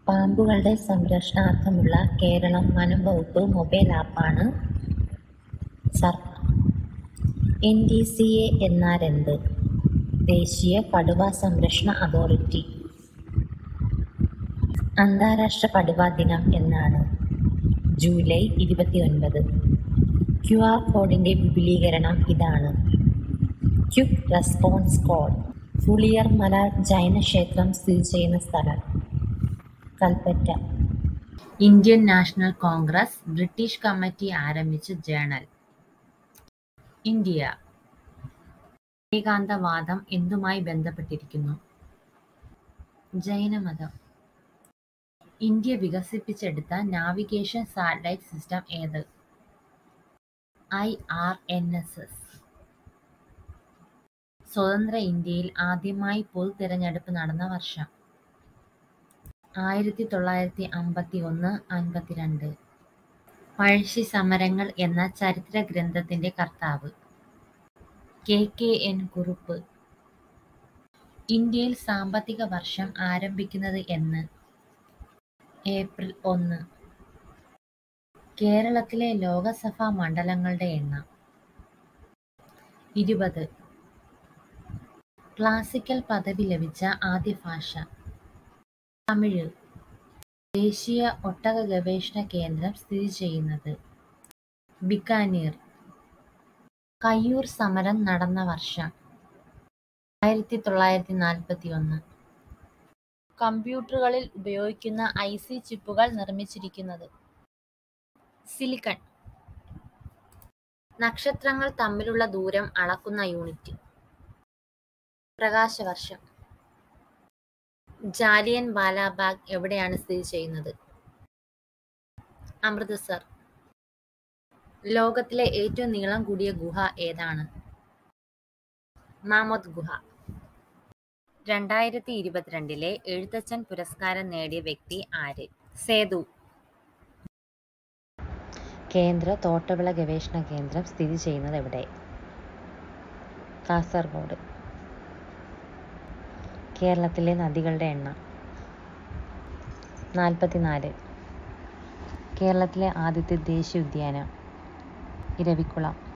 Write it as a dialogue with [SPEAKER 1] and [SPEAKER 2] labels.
[SPEAKER 1] പാമ്പുകളുടെ സംരക്ഷണാർത്ഥമുള്ള കേരളം വനം വകുപ്പ് മൊബൈൽ ആപ്പാണ് Sarpa. N. D. C. A എന്നാലെന്ത്? ദേശീയ കടുവാ സംരക്ഷണ അതോറിറ്റി. അന്താരാഷ്ട്ര കടുവാ ദിനം എന്നാണ്? ജൂലൈ ഇരുപത്തിയൊൻപത്. ക്യു. ആർ. കോഡിന്റെ വിപുലീകരണം ഇതാണ്. Quick response code. പുളിയർമല ജൈന ക്ഷേത്രം സ്ഥിതി ചെയ്യുന്ന സ്ഥലം? Kalpetta.
[SPEAKER 2] India National Congress British committee ആരംഭിച്ച ജേണൽ? ഇന്ത്യ. ഏകാന്തവാദം എന്തുമായി ബന്ധപ്പെട്ടിരിക്കുന്നു? ജൈനമതം. ഇന്ത്യ വികസിപ്പിച്ചെടുത്ത നാവിഗേഷൻ സാറ്റലൈറ്റ് സിസ്റ്റം ഏത്? I. R. N. S. S. സ്വതന്ത്ര ഇന്ത്യയിൽ ആദ്യമായി പൊതുതിരഞ്ഞെടുപ്പ് നടന്ന വർഷം? ആയിരത്തി തൊള്ളായിരത്തി അമ്പത്തിയൊന്ന് അമ്പത്തിരണ്ട്. പഴശ്ശി സമരങ്ങൾ എന്ന ചരിത്രഗ്രന്ഥത്തിന്റെ കർത്താവ്? കെ. കെ. എൻ. കുറുപ്പ്. ഇന്ത്യയിൽ സാമ്പത്തിക വർഷം ആരംഭിക്കുന്നത് എന്ന്? ഏപ്രിൽ ഒന്ന്. കേരളത്തിലെ ലോകസഭാ മണ്ഡലങ്ങളുടെ എണ്ണം? ഇരുപത്. ക്ലാസിക്കൽ പദവി ലഭിച്ച ആദ്യ ഭാഷ? തമിഴ്. ദേശീയ ഒട്ടക ഗവേഷണ കേന്ദ്രം സ്ഥിതി ചെയ്യുന്നത്? ബിക്കാനീർ. കയ്യൂർ സമരം നടന്ന വർഷം? ആയിരത്തി തൊള്ളായിരത്തി നാൽപ്പത്തിയൊന്ന്. കമ്പ്യൂട്ടറുകളിൽ ഉപയോഗിക്കുന്ന ഐ. സി. ചിപ്പുകൾ നിർമ്മിച്ചിരിക്കുന്നത്? സിലിക്കൺ. നക്ഷത്രങ്ങൾ തമ്മിലുള്ള ദൂരം അളക്കുന്ന യൂണിറ്റ്? പ്രകാശവർഷം. ജാലിയൻ വാലാ ബാഗ് എവിടെയാണ് സ്ഥിതി ചെയ്യുന്നത്? അമൃതസർ. ലോകത്തിലെ ഏറ്റവും നീളം കൂടിയ ഗുഹ ഏതാണ്? മാമോത്ത് ഗുഹ. രണ്ടായിരത്തി ഇരുപത്തിരണ്ടിലെ എഴുത്തച്ഛൻ പുരസ്കാരം നേടിയ വ്യക്തി ആര്? സേതു. കേന്ദ്ര തോട്ടവിള ഗവേഷണ കേന്ദ്രം സ്ഥിതി ചെയ്യുന്നത് എവിടെ? കാസർഗോഡ്. കേരളത്തിലെ നദികളുടെ എണ്ണം? നാൽപ്പത്തിനാല്. കേരളത്തിലെ ആദ്യത്തെ ദേശീയോദ്യാനം? ഇരവികുളം.